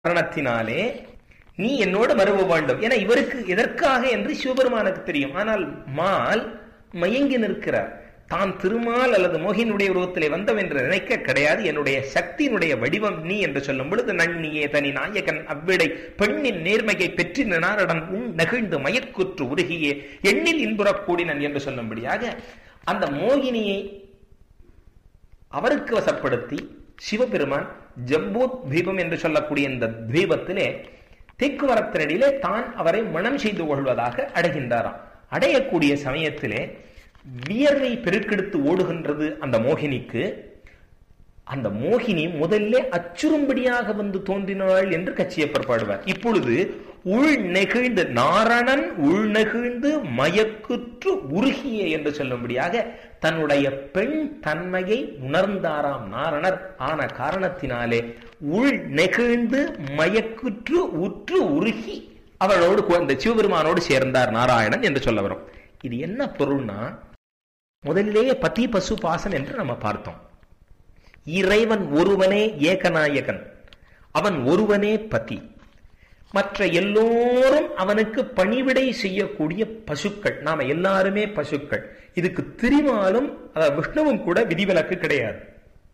காரணத்தினாலே நீ என்னோடு மறுவ வேண்டும் என இவருக்கு எதற்காக என்று சிவபெருமானுக்கு தெரியும் ஆனால் மால் மயங்கி நிற்கிறார் தான் திருமால் அல்லது மோகினுடைய உருவத்திலே வந்தவன் என்று நினைக்க கிடையாது என்னுடைய சக்தியினுடைய வடிவம் நீ என்று சொல்லும் பொழுது நன்னியே தனி நாயகன் அவ்விடை பெண்ணின் நேர்மையை பெற்றி நாரடன் உன் நெகிழ்ந்து மயக்குற்று உருகியே எண்ணில் இன்புறக் கூடினன் என்று சொல்லும்படியாக அந்த மோகினியை அவருக்கு வசப்படுத்தி சிவபெருமான் ஜம்பூ தீபம் என்று சொல்லக்கூடிய இந்த தீபத்திலே தெற்கு வரத்தினடியிலே தான் அவரை மனம் செய்து கொள்வதாக அடைகின்றாராம் அடையக்கூடிய சமயத்திலே வியர்வை பெருக்கெடுத்து ஓடுகின்றது அந்த மோகினிக்கு அந்த மோகினி முதல்ல அச்சுறும்படியாக வந்து தோன்றினாள் என்று கச்சியப்பர் பாடுவார் இப்பொழுது உள் நெகிழ்ந்து நாரணன் உள் நெகிழ்ந்து மயக்குற்று உருகிய என்று சொல்லும்படியாக தன்னுடைய பெண் தன்மையை உணர்ந்தாராம் நாரணர் ஆன காரணத்தினாலே உள் நெகிழ்ந்து மயக்குற்று உற்று உருகி அவளோடு அந்த சிவபெருமானோடு சேர்ந்தார் நாராயணன் என்று சொல்ல வரும் இது என்ன பொருள்னா முதலிலேயே பதி பசு பாசம் என்று நம்ம பார்த்தோம் இறைவன் ஒருவனே ஏகநாயகன் அவன் ஒருவனே பதி மற்ற எல்லோரும் அவனுக்கு பணிவிடை செய்யக்கூடிய பசுக்கள் நாம எல்லாருமே பசுக்கள் இதுக்கு திரிமாலும் விஷ்ணுவும் கூட விதிவிலக்கு கிடையாது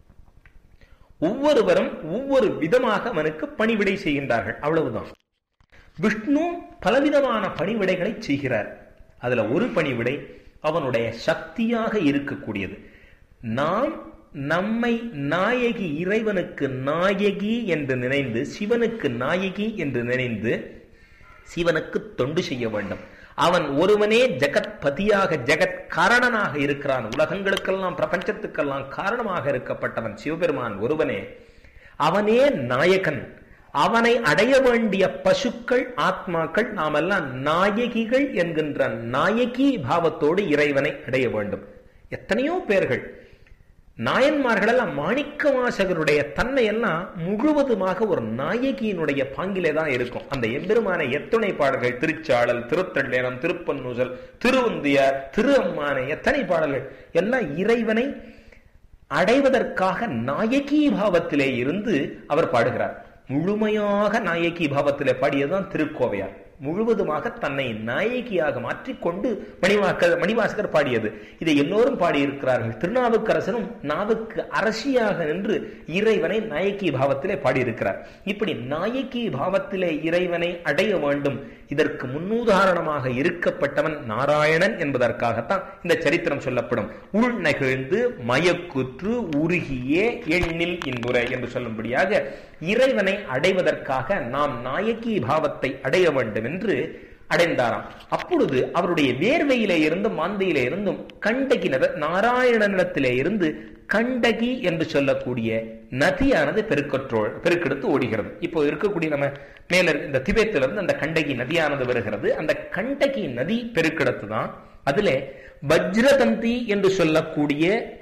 ஒவ்வொருவரும் ஒவ்வொரு விதமாக அவனுக்கு பணிவிடை செய்கின்றார்கள் அவ்வளவுதான் விஷ்ணு பலவிதமான பணிவிடைகளை செய்கிறார் அதுல ஒரு பணிவிடை அவனுடைய சக்தியாக இருக்கக்கூடியது நாம் நம்மை நாயகி இறைவனுக்கு நாயகி என்று நினைந்து சிவனுக்கு நாயகி என்று நினைந்து சிவனுக்கு தொண்டு செய்ய வேண்டும் அவன் ஒருவனே ஜெகத் பதியாக ஜெகத் காரணனாக இருக்கிறான் உலகங்களுக்கெல்லாம் பிரபஞ்சத்துக்கெல்லாம் காரணமாக இருக்கப்பட்டவன் சிவபெருமான் ஒருவனே அவனே நாயகன் அவனை அடைய வேண்டிய பசுக்கள் ஆத்மாக்கள் நாமெல்லாம் நாயகிகள் என்கின்ற நாயகி பாவத்தோடு இறைவனை அடைய வேண்டும் எத்தனையோ பேர்கள் நாயன்மார்கள் எல்லாம் மாணிக்க வாசகருடைய தன்மை எல்லாம் முழுவதுமாக ஒரு நாயகியினுடைய பாங்கிலே தான் இருக்கும் அந்த எம்பெருமான எத்தனை பாடல்கள் திருச்சாளல் திருத்தள்ளேனம் திருப்பன்னூசல் திருவந்தியார் திரு அம்மானை எத்தனை பாடல்கள் எல்லாம் இறைவனை அடைவதற்காக நாயகி பாவத்திலே இருந்து அவர் பாடுகிறார் முழுமையாக நாயகி பாவத்திலே பாடியதுதான் திருக்கோவையார் முழுவதுமாக தன்னை நாயகியாக மாற்றிக்கொண்டு மணிவாக்க மணிவாசகர் பாடியது இதை எல்லோரும் பாடியிருக்கிறார்கள் திருநாவுக்கரசனும் நாவுக்கு அரசியாக நின்று இறைவனை நாயகி பாவத்திலே பாடியிருக்கிறார் இப்படி நாயகி பாவத்திலே இறைவனை அடைய வேண்டும் இதற்கு முன்னுதாரணமாக இருக்கப்பட்டவன் நாராயணன் என்பதற்காகத்தான் இந்த சரித்திரம் சொல்லப்படும் உள் நெகிழ்ந்து மயக்குற்று உருகியே எண்ணில் இன்புரை என்று சொல்லும்படியாக இறைவனை அடைவதற்காக நாம் நாயகி பாவத்தை அடைய வேண்டும் என்று அடைந்தாராம் அப்பொழுது அவருடைய வேர்வையிலே இருந்தும் மாந்தையிலே இருந்தும் கண்டகி நாராயணனிடத்திலே இருந்து கண்டகி என்று சொல்லக்கூடிய நதியானது பெருக்கற்றோ பெருக்கெடுத்து ஓடுகிறது இப்போ இருக்கக்கூடிய நம்ம மேல இந்த திபேத்திலிருந்து அந்த கண்டகி நதியானது வருகிறது அந்த கண்டகி நதி பெருக்கெடுத்து தான் அதுல வஜ்ரதந்தி என்று சொல்லக்கூடிய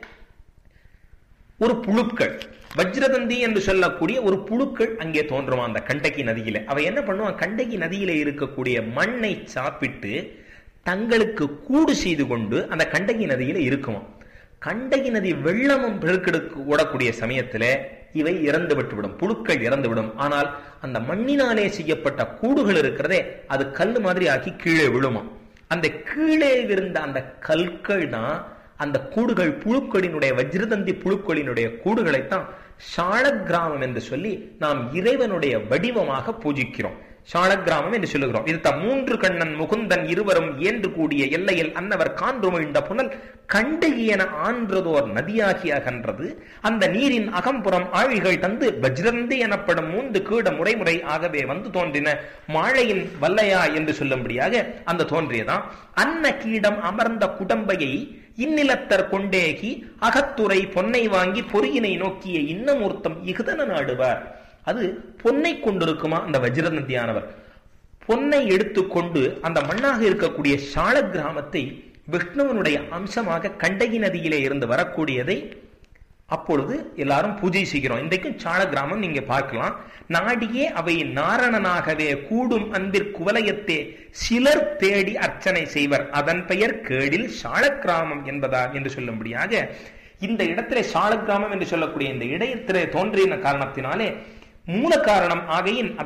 ஒரு புழுக்கள் வஜ்ரதந்தி என்று சொல்லக்கூடிய ஒரு புழுக்கள் அங்கே தோன்றுமா அந்த கண்டகி நதியில அவ என்ன பண்ணுவான் கண்டகி நதியில இருக்கக்கூடிய மண்ணை சாப்பிட்டு தங்களுக்கு கூடு செய்து கொண்டு அந்த கண்டகி நதியில இருக்குமா கண்டகி நதி வெள்ளமும் பெருக்கெடுக்கு ஓடக்கூடிய சமயத்துல இவை இறந்து விட்டுவிடும் புழுக்கள் இறந்து விடும் ஆனால் அந்த மண்ணினாலே செய்யப்பட்ட கூடுகள் இருக்கிறதே அது கல் மாதிரி ஆக்கி கீழே விழுமா அந்த கீழே விருந்த அந்த கற்கள் தான் அந்த கூடுகள் புழுக்களினுடைய வஜ்ரதந்தி புழுக்களினுடைய கூடுகளைத்தான் சால கிராமம் என்று சொல்லி நாம் இறைவனுடைய வடிவமாக பூஜிக்கிறோம் சாலக்கிராமம் என்று சொல்லுகிறோம் இது மூன்று கண்ணன் முகுந்தன் இருவரும் ஏன்று கூடிய எல்லையில் அன்னவர் கான்றுமிழ்ந்த புனல் கண்டகியன ஆன்றதோர் நதியாகி அகன்றது அந்த நீரின் அகம்புறம் ஆழிகள் தந்து வஜ்ரந்தி எனப்படும் மூன்று கீட முறைமுறை ஆகவே வந்து தோன்றின மாழையின் வல்லையா என்று சொல்லும்படியாக அந்த தோன்றியதான் அன்ன கீடம் அமர்ந்த குடம்பையை இந்நிலத்தர் கொண்டேகி அகத்துறை பொன்னை வாங்கி பொறியினை நோக்கிய இன்னமூர்த்தம் இகுதன நாடுவார் அது பொன்னை கொண்டிருக்குமா அந்த வஜ்ரநந்தியானவர் பொன்னை எடுத்துக்கொண்டு அந்த மண்ணாக இருக்கக்கூடிய சால கிராமத்தை விஷ்ணுவனுடைய அம்சமாக கண்டகி நதியிலே இருந்து வரக்கூடியதை அப்பொழுது எல்லாரும் பூஜை செய்கிறோம் இன்றைக்கும் சால கிராமம் நீங்க பார்க்கலாம் நாடியே அவை நாரணனாகவே கூடும் அன்பிற் குவலயத்தே சிலர் தேடி அர்ச்சனை செய்வர் அதன் பெயர் கேடில் சால கிராமம் என்பதா என்று சொல்லும்படியாக இந்த இடத்திலே சால கிராமம் என்று சொல்லக்கூடிய இந்த இடத்திலே தோன்றின காரணத்தினாலே மூல காரணம் ஆகையின்